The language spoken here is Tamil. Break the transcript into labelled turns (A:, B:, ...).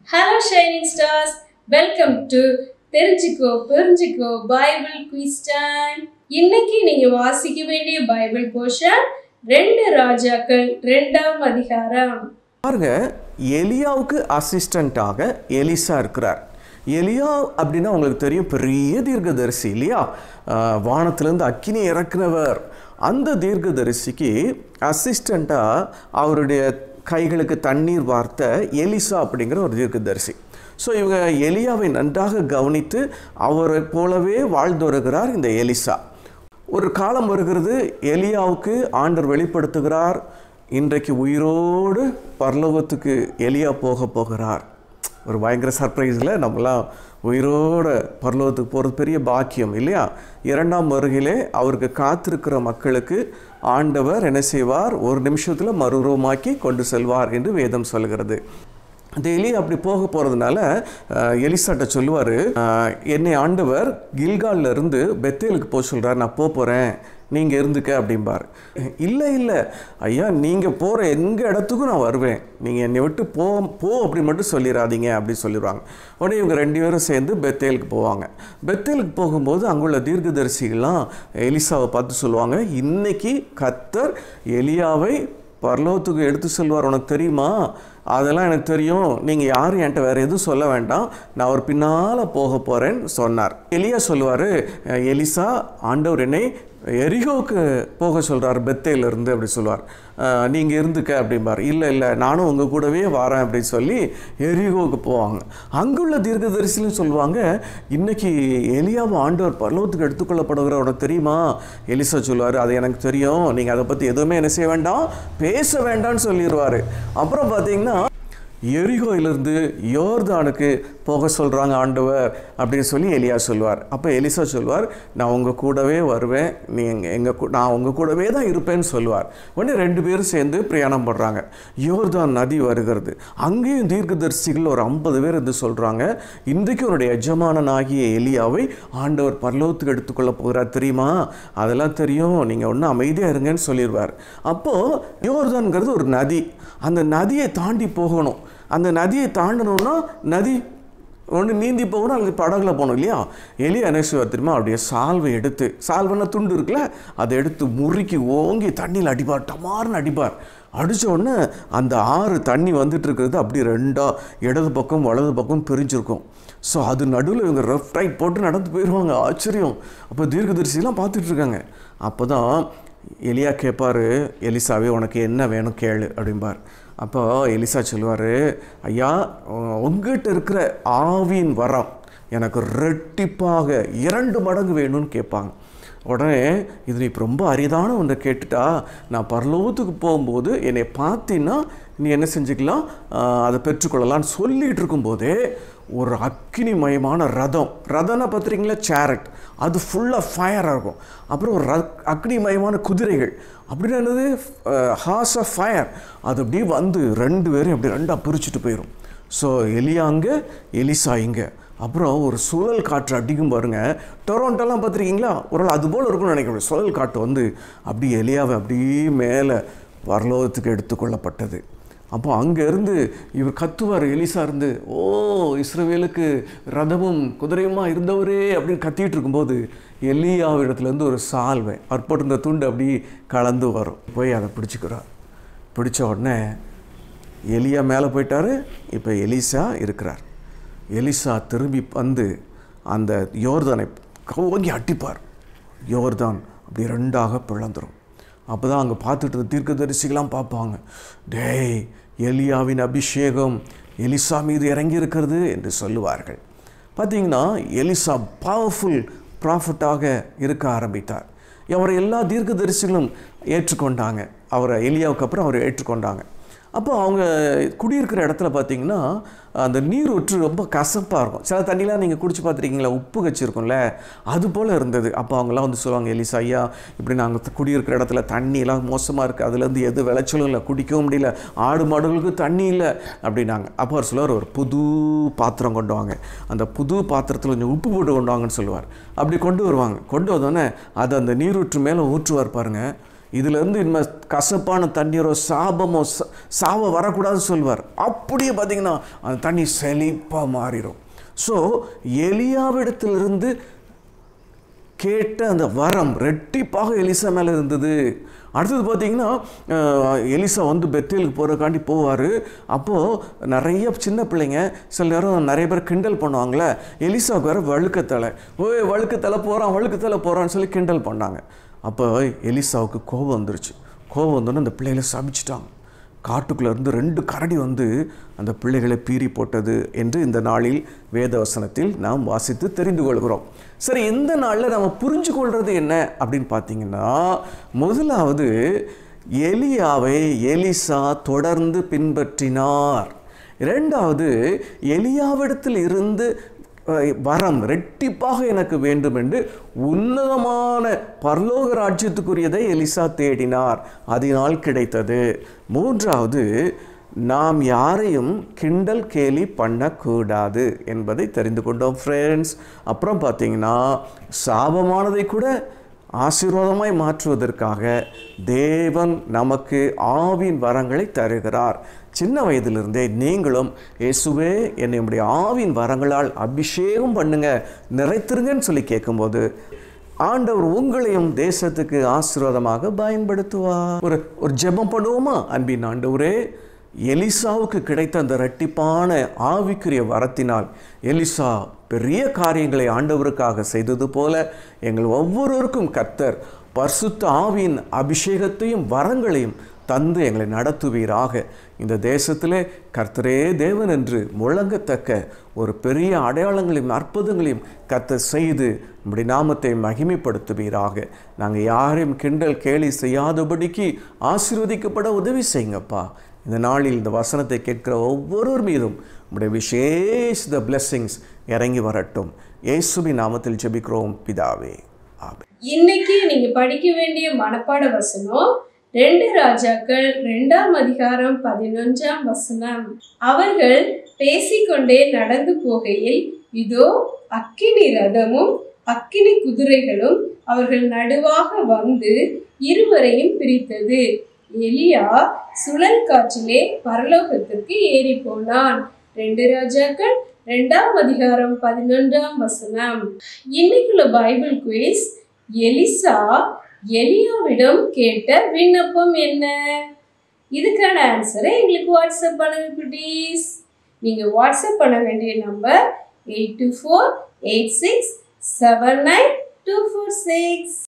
A: hello shining stars welcome to தெரிஞ்சுக்கோ புரிஞ்சுக்கோ பைபிள் குவிஸ் டைம் இன்னைக்கு நீங்க வாசிக்க வேண்டிய பைபிள் போர்ஷன் ரெண்டு ராஜாக்கள் ரெண்டாம் அதிகாரம்
B: பாருங்க எலியாவுக்கு அசிஸ்டண்ட்டாக எலிசா இருக்கிறார் எலியா அப்படின்னா உங்களுக்கு தெரியும் பெரிய தீர்க்கதரிசி இல்லையா ஆஹ் வானத்திலிருந்து அக்கினி இறக்குனவர் அந்த தீர்க்கதரிசிக்கு அசிஸ்டண்ட்டாக அவருடைய கைகளுக்கு தண்ணீர் வார்த்த எலிசா அப்படிங்கிற ஒரு தீர்க்கதரிசி ஸோ இவங்க எலியாவை நன்றாக கவனித்து அவரை போலவே வாழ்ந்து வருகிறார் இந்த எலிசா ஒரு காலம் வருகிறது எலியாவுக்கு ஆண்டர் வெளிப்படுத்துகிறார் இன்றைக்கு உயிரோடு பரலோகத்துக்கு எலியா போக போகிறார் ஒரு பயங்கர சர்ப்ரைஸில் நம்மலாம் உயிரோட பரலோகத்துக்கு போகிறது பெரிய பாக்கியம் இல்லையா இரண்டாம் வருகையிலே அவருக்கு காத்திருக்கிற மக்களுக்கு ஆண்டவர் என்ன செய்வார் ஒரு நிமிஷத்தில் மறுரூபமாக்கி கொண்டு செல்வார் என்று வேதம் சொல்கிறது அந்த எலி அப்படி போக போகிறதுனால எலிசாட்ட சொல்லுவார் என்னை ஆண்டவர் கில்கால்ல இருந்து பெத்தேலுக்கு போக சொல்கிறார் நான் போக போகிறேன் நீங்கள் இருந்துக்க அப்படிம்பார் இல்லை இல்லை ஐயா நீங்கள் போகிற எங்கள் இடத்துக்கும் நான் வருவேன் நீங்கள் என்னை விட்டு போ போ அப்படி மட்டும் சொல்லிடாதீங்க அப்படி சொல்லிடுவாங்க உடனே இவங்க ரெண்டு பேரும் சேர்ந்து பெத்தேலுக்கு போவாங்க பெத்தேலுக்கு போகும்போது அங்குள்ள தீர்க்கதரிசிகள்லாம் எலிசாவை பார்த்து சொல்லுவாங்க இன்னைக்கு கத்தர் எலியாவை பரலோகத்துக்கு எடுத்து செல்வார் உனக்கு தெரியுமா அதெல்லாம் எனக்கு தெரியும் நீங்கள் யாரும் என்கிட்ட வேறு எதுவும் சொல்ல வேண்டாம் நான் ஒரு பின்னால் போக போகிறேன்னு சொன்னார் எலியா சொல்லுவார் எலிசா ஆண்டவர் என்னை எரிகோவுக்கு போக சொல்கிறார் பெத்தையிலேருந்து அப்படி சொல்லுவார் நீங்கள் இருந்துக்க அப்படிம்பார் இல்லை இல்லை நானும் உங்கள் கூடவே வரேன் அப்படின்னு சொல்லி எரிகோவுக்கு போவாங்க அங்குள்ள தீர்க்கதரிசிலும் சொல்லுவாங்க இன்னைக்கு எலியாவை ஆண்டவர் பரலோகத்துக்கு எடுத்துக்கொள்ளப்படுகிற உனக்கு தெரியுமா எலிசா சொல்லுவார் அது எனக்கு தெரியும் நீங்கள் அதை பற்றி எதுவுமே என்ன செய்ய வேண்டாம் பேச வேண்டாம்னு சொல்லிடுவார் அப்புறம் பார்த்தீங்கன்னா எரிகோயிலிருந்து யோர்தானுக்கு போக சொல்கிறாங்க ஆண்டவர் அப்படின்னு சொல்லி எலியா சொல்லுவார் அப்போ எலிசா சொல்லுவார் நான் உங்கள் கூடவே வருவேன் நீ எங்கள் எங்கள் நான் உங்கள் கூடவே தான் இருப்பேன்னு சொல்லுவார் உடனே ரெண்டு பேரும் சேர்ந்து பிரயாணம் பண்ணுறாங்க யோர்தான் நதி வருகிறது அங்கேயும் தீர்க்கதரிசிகள் ஒரு ஐம்பது பேர் இருந்து சொல்கிறாங்க இன்றைக்கு உன்னுடைய எஜமானனாகிய எலியாவை ஆண்டவர் பரலோகத்துக்கு எடுத்துக்கொள்ள போகிறார் தெரியுமா அதெல்லாம் தெரியும் நீங்கள் ஒன்றும் அமைதியாக இருங்கன்னு சொல்லிடுவார் அப்போது யோர்தான்ங்கிறது ஒரு நதி அந்த நதியை தாண்டி போகணும் அந்த நதியை தாண்டணும்னா நதி ஒன்று நீந்தி போகணும் அல்லது படகுல போகணும் இல்லையா எலியா என்ன செய்வார் தெரியுமா அப்படியே சால்வை எடுத்து சால்வைன்னா துண்டு இருக்குல்ல அதை எடுத்து முறுக்கி ஓங்கி தண்ணியில் அடிப்பார் டமார்னு அடிப்பார் அடித்த உடனே அந்த ஆறு தண்ணி வந்துட்டு இருக்கிறது அப்படி ரெண்டாக இடது பக்கம் வலது பக்கம் பிரிஞ்சிருக்கும் ஸோ அது நடுவில் இவங்க ரெஃப்ட் ரைட் போட்டு நடந்து போயிடுவாங்க ஆச்சரியம் அப்போ தீர்க்கதரிசிலாம் பார்த்துட்டு இருக்காங்க அப்போ தான் எலியா கேட்பார் எலிசாவே உனக்கு என்ன வேணும் கேளு அப்படிம்பார் அப்போ எலிசா சொல்லுவார் ஐயா உங்ககிட்ட இருக்கிற ஆவியின் வரம் எனக்கு ரெட்டிப்பாக இரண்டு மடங்கு வேணும்னு கேட்பாங்க உடனே இது நீ ரொம்ப அரிதான ஒன்றை கேட்டுட்டா நான் பரலோகத்துக்கு போகும்போது என்னை பார்த்தீங்கன்னா நீ என்ன செஞ்சுக்கலாம் அதை பெற்றுக்கொள்ளலான்னு சொல்லிகிட்டு இருக்கும்போதே ஒரு அக்கினிமயமான ரதம் ரதம்னா பார்த்துறீங்களா சேரட் அது ஃபுல்லாக ஃபயராக இருக்கும் அப்புறம் ஒரு அக்னிமயமான குதிரைகள் அப்படின்னு என்னது ஹார்ஸ் ஆஃப் ஃபயர் அது அப்படியே வந்து ரெண்டு பேரும் அப்படி ரெண்டாக பிரிச்சுட்டு போயிடும் ஸோ எலியா அங்கே எலிசா இங்கே அப்புறம் ஒரு சுழல் காற்று அடிக்கும் பாருங்க டொரோண்டோலாம் பார்த்துருக்கீங்களா ஒரு நாள் அது போல் இருக்கும்னு நினைக்கிறேன் சுழல் காற்று வந்து அப்படி எலியாவை அப்படியே மேலே பரலோகத்துக்கு எடுத்துக்கொள்ளப்பட்டது அப்போ அங்கேருந்து இவர் கத்துவார் எலிசா இருந்து ஓ இஸ்ரவேலுக்கு ரதமும் குதிரையுமா இருந்தவரே அப்படின்னு கத்திட்டு இருக்கும்போது எலியாவிடத்துலேருந்து ஒரு சால்வை அவர் போட்டிருந்த துண்டு அப்படி கலந்து வரும் போய் அதை பிடிச்சிக்கிறார் பிடிச்ச உடனே எலியா மேலே போயிட்டார் இப்போ எலிசா இருக்கிறார் எலிசா திரும்பி வந்து அந்த யோர்தானை கவங்கி அட்டிப்பார் யோர்தான் அப்படி ரெண்டாக பிளந்துடும் அப்போ தான் அங்கே பார்த்துட்டு இருந்த தீர்க்கதரிசிகளாம் பார்ப்பாங்க டேய் எலியாவின் அபிஷேகம் எலிசா மீது இறங்கி இருக்கிறது என்று சொல்லுவார்கள் பார்த்தீங்கன்னா எலிசா பவர்ஃபுல் ப்ராஃபிட்டாக இருக்க ஆரம்பித்தார் அவரை எல்லா தீர்க்கதரிசிகளும் ஏற்றுக்கொண்டாங்க அவரை எலியாவுக்கு அப்புறம் அவரை ஏற்றுக்கொண்டாங்க அப்போ அவங்க குடியிருக்கிற இடத்துல பார்த்தீங்கன்னா அந்த நீர் ஊற்று ரொம்ப கசப்பாக இருக்கும் சில தண்ணிலாம் நீங்கள் குடிச்சு பார்த்துருக்கீங்களா உப்பு கச்சிருக்கும்ல அது போல் இருந்தது அப்போ அவங்களாம் வந்து சொல்லுவாங்க எலிசா ஐயா இப்படி நாங்கள் குடியிருக்கிற இடத்துல தண்ணியெல்லாம் மோசமாக இருக்குது அதுலேருந்து எது விளைச்சலும் இல்லை குடிக்கவும் முடியல ஆடு மாடுகளுக்கு தண்ணி இல்லை அப்படின்னாங்க அப்போ அவர் சொல்லுவார் ஒரு புது பாத்திரம் கொண்டு வாங்க அந்த புது பாத்திரத்தில் கொஞ்சம் உப்பு போட்டு கொண்டு வாங்கன்னு சொல்லுவார் அப்படி கொண்டு வருவாங்க கொண்டு வந்தோடனே அது அந்த நீரூற்று மேலே ஊற்றுவார் பாருங்கள் இதுலேருந்து இனிமே கசப்பான தண்ணீரோ சாபமோ ச- சாவ வரக்கூடாதுன்னு சொல்வார் அப்படியே பார்த்தீங்கன்னா அந்த தண்ணி செழிப்பாக மாறிடும் ஸோ எலியாவிடத்திலிருந்து கேட்ட அந்த வரம் ரெட்டிப்பாக எலிசா மேலே இருந்தது அடுத்தது பார்த்தீங்கன்னா அஹ், எலிசா வந்து பெத்தேலுக்கு போகிறக்காண்டி போவார் அப்போது நிறைய சின்ன பிள்ளைங்க சில நேரம் நிறைய பேர் கிண்டல் பண்ணுவாங்களே எலிசாவுக்கு வேறு வழுக்கத்தலை ஓய் வழுக்கத்தலை போகிறான் வழுக்கத்தலை போகிறான்னு சொல்லி கிண்டல் பண்ணாங்க அப்போ எலிசாவுக்கு கோபம் வந்துருச்சு கோபம் வந்தோன்னே அந்த பிள்ளைகளை சபிச்சிட்டாங்க காட்டுக்குள்ள இருந்து ரெண்டு கரடி வந்து அந்த பிள்ளைகளை பீறி போட்டது என்று இந்த நாளில் வேதவசனத்தில் நாம் வாசித்து தெரிந்து கொள்கிறோம் சரி இந்த நாளில் நம்ம புரிஞ்சு கொள்வது என்ன அப்படின்னு பார்த்தீங்கன்னா முதலாவது எலியாவை எலிசா தொடர்ந்து பின்பற்றினார் இரண்டாவது எலியாவிடத்தில் இருந்து அஹ், வரம் ரெட்டிப்பாக எனக்கு வேண்டும் என்று உன்னதமான பரலோக ராஜ்யத்துக்குரியதை எலிசா தேடினார் அதனால் கிடைத்தது மூன்றாவது நாம் யாரையும் கிண்டல் கேலி பண்ணக்கூடாது என்பதை தெரிந்து கொண்டோம் ஃப்ரெண்ட்ஸ் அப்புறம் பார்த்தீங்கன்னா சாபமானதை கூட ஆசீர்வாதமாய் மாற்றுவதற்காக தேவன் நமக்கு ஆவின் வரங்களை தருகிறார் சின்ன வயதிலிருந்தே நீங்களும் இயேசுவே என்னை உம்முடைய ஆவின் வரங்களால் அபிஷேகம் பண்ணுங்க நிறைத்திருங்கன்னு சொல்லி கேட்கும்போது ஆண்டவர் உங்களையும் தேசத்துக்கு ஆசீர்வாதமாக பயன்படுத்துவார் ஒரு ஒரு ஜெபம் பண்ணுவோமா அன்பின் ஆண்டவரே எலிசாவுக்கு கிடைத்த அந்த இரட்டிப்பான ஆவிக்குரிய வரத்தினால் எலிசா பெரிய காரியங்களை ஆண்டவருக்காக செய்தது போல எங்கள் ஒவ்வொருவருக்கும் கர்த்தர் பரிசுத்த ஆவியின் அபிஷேகத்தையும் வரங்களையும் தந்து எங்களை நடத்துவீராக இந்த தேசத்திலே கர்த்தரே தேவன் என்று முழங்கத்தக்க ஒரு பெரிய அடையாளங்களையும் அற்புதங்களையும் கர்த்தர் செய்து நம்முடைய நாமத்தை மகிமைப்படுத்துவீராக நாங்கள் யாரையும் கிண்டல் கேலி செய்யாதபடிக்கு ஆசீர்வதிக்கப்பட உதவி செய்யுங்கப்பா இந்த நாளில் இந்த வசனத்தை கேட்கிற ஒவ்வொருவர் மீதும் உடைய விசேஷ பிளெஸ்ஸிங்ஸ் இறங்கி வரட்டும் இயேசுவின் நாமத்தில் ஜெபிக்கிறோம் பிதாவே ஆமென்
A: இன்னைக்கு நீங்க படிக்க வேண்டிய மனப்பாட வசனம் ரெண்டு ராஜாக்கள் ரெண்டாம் அதிகாரம் பதினொன்றாம் வசனம் அவர்கள் பேசிக்கொண்டே நடந்து போகையில் இதோ அக்கினி ரதமும் அக்கினி குதிரைகளும் அவர்கள் நடுவாக வந்து இருவரையும் பிரித்தது எலியா சுழல் காற்றிலே பரலோகத்திற்கு ஏறி போனான் ரெண்டு ராஜாக்கள் ரெண்டாம் அதிகாரம் பதினொன்றாம் வசனம் இன்னைக்குள்ள பைபிள் குயிஸ் எலிசா எலியாவிடம் கேட்ட விண்ணப்பம் என்ன இதுக்கான ஆன்சரை எங்களுக்கு வாட்ஸ்அப் பண்ணுங்க குட்டீஸ் நீங்க வாட்ஸ்அப் பண்ண வேண்டிய number eight two four eight six seven nine two four six